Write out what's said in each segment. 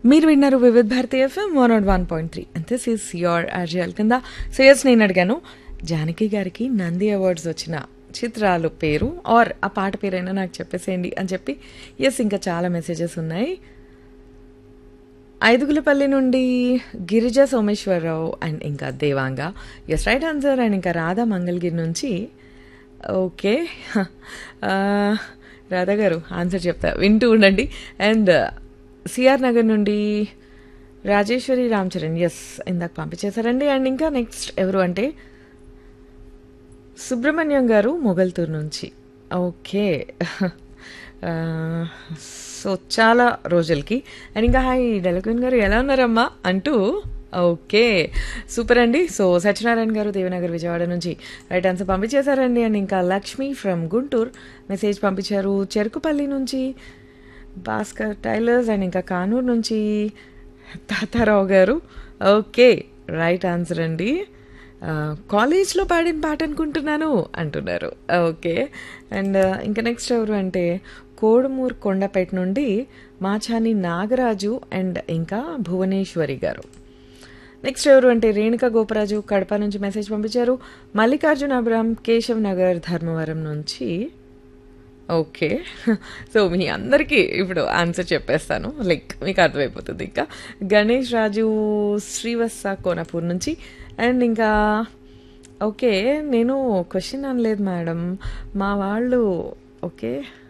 మీరు విన్నారు Vividh Bharati FM one not one point three and this is your ఆర్జియల్ కింద సేయస్ నేను అడిగాను జానకి గారికి నంది అవార్డ్స్ వచ్చిన చిత్రాలు పేరు ఆర్ ఆ పాట పేరైనా నాకు చెప్పేసేయండి అని చెప్పి ఎస్ ఇంకా చాలా మెసేజెస్ ఉన్నాయి ఐదుగులపల్లి నుండి గిరిజ సోమేశ్వరరావు అండ్ ఇంకా Devanga yes right answer and ఇంకా రాధా మంగళగిరి నుంచి ఓకే ఆ, రాధా గారు ఆన్సర్ చెప్తా వింటూ ఉండండి అండ్ సిఆర్ నగర్ నుండి రాజేశ్వరి రామ్ చరణ్ ఎస్ ఇందాక పంపించేశారండి అండ్ ఇంకా నెక్స్ట్ ఎవరు అంటే సుబ్రహ్మణ్యం గారు మొగల్తూరు నుంచి ఓకే ఆ, సో చాలా రోజులకి అండ్ ఇంకా హాయ్ డెలక్విన్ గారు ఎలా ఉన్నారమ్మా అంటూ ఓకే సూపర్ అండి సో సత్యనారాయణ గారు దేవనగర్ విజయవాడ నుంచి రైట్ ఆన్సర్ పంపించేశారండి అండ్ ఇంకా లక్ష్మి ఫ్రమ్ గుంటూరు మెసేజ్ పంపించారు చెరుకుపల్లి నుంచి భాస్కర్ టైలర్స్ అండ్ ఇంకా కానూరు నుంచి తాతారావు గారు ఓకే రైట్ ఆన్సర్ అండి ఆ, కాలేజ్లో పాడిన పాట అనుకుంటున్నాను అంటున్నారు ఓకే అండ్ ఇంకా నెక్స్ట్ ఎవరు అంటే కోడుమూరు కొండపేట నుండి మాచాని నాగరాజు అండ్ ఇంకా భువనేశ్వరి గారు నెక్స్ట్ ఎవరు అంటే రేణుక గోపరాజు కడప నుంచి మెసేజ్ పంపించారు మల్లికార్జున అబ్రామ్ కేశవ్ నగర్ ధర్మవరం నుంచి ఓకే సో మీ అందరికీ ఇప్పుడు ఆన్సర్ చెప్పేస్తాను లైక్ మీకు అర్థమైపోతుంది ఇంకా గణేష్ రాజు శ్రీవత్స కోనపూర్ నుంచి అండ్ ఇంకా ఓకే నేను క్వశ్చన్ అనలేదు మేడం మా వాళ్ళు ఓకే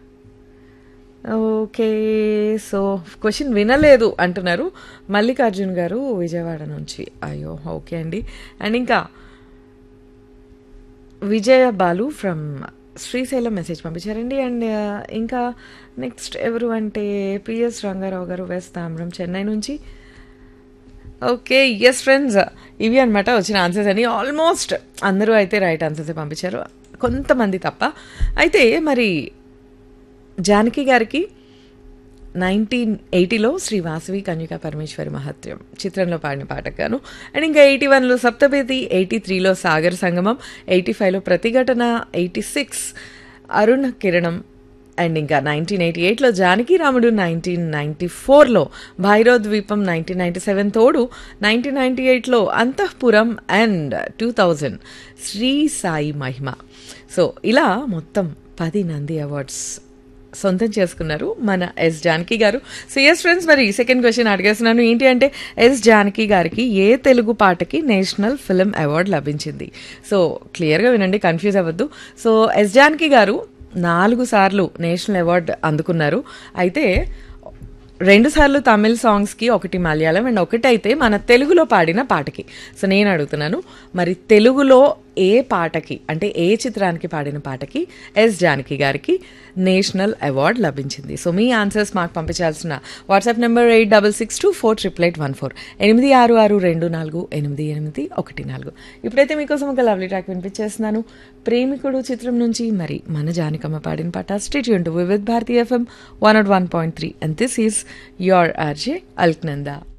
ఓకే సో క్వశ్చన్ వినలేదు అంటున్నారు మల్లికార్జున్ గారు విజయవాడ నుంచి అయ్యో ఓకే అండి అండ్ ఇంకా విజయ బాలు ఫ్రమ్ శ్రీశైలం మెసేజ్ పంపించారండి అండ్ ఇంకా నెక్స్ట్ ఎవరు అంటే పిఎస్ రంగారావు గారు వెస్ట్ తామ్రం చెన్నై నుంచి ఓకే ఎస్ ఫ్రెండ్స్ ఇవి అనమాట వచ్చిన ఆన్సర్స్ అని ఆల్మోస్ట్ అందరూ అయితే రైట్ ఆన్సర్స్ పంపించారు కొంతమంది తప్ప అయితే మరి జానకి గారికి నైన్టీన్ ఎయిటీలో శ్రీ వాసవి కన్యక పరమేశ్వరి మహత్యం చిత్రంలో పాడిన పాటగాను అండ్ ఇంకా ఎయిటీ వన్లో సప్తపేతి ఎయిటీ త్రీలో సాగర్ సంగమం ఎయిటీ ఫైవ్లో ప్రతిఘటన ఎయిటీ సిక్స్ అరుణ కిరణం అండ్ ఇంకా నైన్టీన్ ఎయిటీ ఎయిట్లో జానకిరాముడు నైన్టీన్ నైంటీ ఫోర్లో Bhairav Dweepam nineteen ninety seven తోడు నైన్టీన్ నైంటీ ఎయిట్లో Antahpuram and two thousand Sri Sai Mahima so ఇలా మొత్తం పది నంది అవార్డ్స్ సొంతం చేసుకున్నారు మన S Janaki garu so yes friends మరి సెకండ్ క్వశ్చన్ అడిగేస్తున్నాను ఏంటి అంటే ఎస్ జానకి గారికి ఏ తెలుగు పాటకి నేషనల్ ఫిల్మ్ అవార్డు లభించింది సో క్లియర్గా వినండి కన్ఫ్యూజ్ అవ్వద్దు సో ఎస్ జానకి గారు నాలుగు సార్లు నేషనల్ అవార్డు అందుకున్నారు అయితే రెండు సార్లు తమిళ్ సాంగ్స్కి ఒకటి మలయాళం అండ్ ఒకటైతే మన తెలుగులో పాడిన పాటకి సో నేను అడుగుతున్నాను మరి తెలుగులో ఏ పాటకి అంటే ఏ చిత్రానికి పాడిన పాటకి ఎస్ జానకి గారికి నేషనల్ అవార్డ్ లభించింది సో మీ ఆన్సర్స్ మాకు పంపించాల్సిన WhatsApp number eight double six two four triple eight one four ఎనిమిది ఆరు ఆరు రెండు నాలుగు ఎనిమిది ఎనిమిది ఒకటి నాలుగు ఇప్పుడైతే మీకోసం ఒక లవ్లీ ట్రాక్ వినిపించేస్తున్నాను ప్రేమికుడు చిత్రం నుంచి మరి మన జానకమ్మ పాడిన పాట state to Vividh Bharati FM one not one point three and this is your RJ Alaknanda